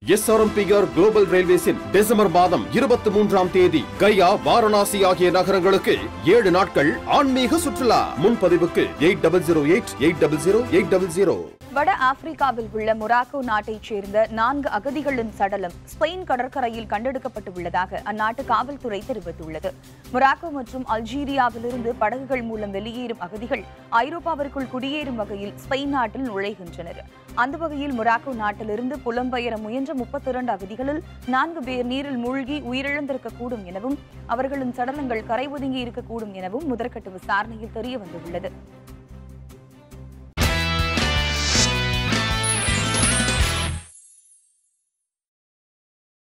SRMPR global ரயில்வேஸின் December மாதம் இருபத்தி மூன்றாம் தேதி கயா வாரணாசி ஆகிய நகரங்களுக்கு ஏழு நாட்கள் ஆன்மீக சுற்றுலா முன்பதிவுக்கு eight double zero eight eight double zero eight double zero வட ஆப்பிரிக்காவில் உள்ள மொராக்கோ நாட்டைச் சேர்ந்த நான்கு அகதிகளின் சடலம் ஸ்பெயின் கடற்கரையில் கண்டெடுக்கப்பட்டுள்ளதாக அந்நாட்டு காவல்துறை தெரிவித்துள்ளது மொராக்கோ மற்றும் அல்ஜீரியாவிலிருந்து படகுகள் மூலம் வெளியேறும் அகதிகள் ஐரோப்பாவிற்குள் குடியேறும் வகையில் ஸ்பெயின் நாட்டில் நுழைகின்றனர் அந்த வகையில் மொராக்கோ நாட்டிலிருந்து புலம்பெயர முயன்ற முப்பத்தி இரண்டு அகதிகளில் நான்கு பேர் நீரில் மூழ்கி உயிரிழந்திருக்கக்கூடும் எனவும் அவர்களின் சடலங்கள் கரை ஒதுங்கி இருக்கக்கூடும் எனவும் முதற்கட்ட விசாரணையில் தெரிய வந்துள்ளது